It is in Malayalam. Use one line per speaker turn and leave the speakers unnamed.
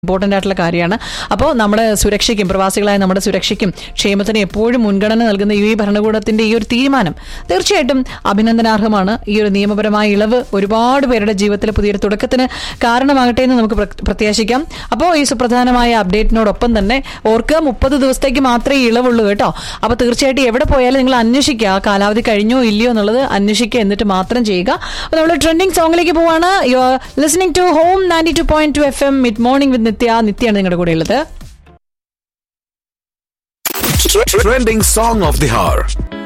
ഇമ്പോർട്ടൻ്റ് ആയിട്ടുള്ള കാര്യമാണ് അപ്പോൾ നമ്മുടെ സുരക്ഷയ്ക്കും പ്രവാസികളായ നമ്മുടെ സുരക്ഷയ്ക്കും ക്ഷേമത്തിനും എപ്പോഴും മുൻഗണന നൽകുന്ന യു എ ഭരണകൂടത്തിന്റെ ഈ ഒരു തീരുമാനം തീർച്ചയായിട്ടും അഭിനന്ദനാർഹമാണ് ഈ ഒരു നിയമപരമായ ഇളവ് ഒരുപാട് പേരുടെ ജീവിതത്തിലെ പുതിയൊരു തുടക്കത്തിന് കാരണമാകട്ടെ എന്ന് നമുക്ക് പ്ര- പ്രത്യാശിക്കാം അപ്പോൾ ഈ സുപ്രധാനമായ അപ്ഡേറ്റിനോടൊപ്പം തന്നെ ഓർക്ക് മുപ്പത് ദിവസത്തേക്ക് മാത്രമേ ഈ ഇളവുള്ളൂ കേട്ടോ അപ്പോൾ തീർച്ചയായിട്ടും എവിടെ പോയാലും നിങ്ങൾ അന്വേഷിക്കുക ആ കാലാവധി കഴിഞ്ഞോ ഇല്ലയോ എന്നുള്ളത് അന്വേഷിക്കുക എന്നിട്ട് മാത്രം ചെയ്യുക അപ്പോൾ നമ്മൾ ട്രെൻഡിങ് സോങ്ങിലേക്ക് പോവാണ് you are listening to home ninety two point two F M mid morning with Nithya നിത്യയാണ് നിങ്ങളുടെ കൂടെ ഉള്ളത്
Trending song of the hour.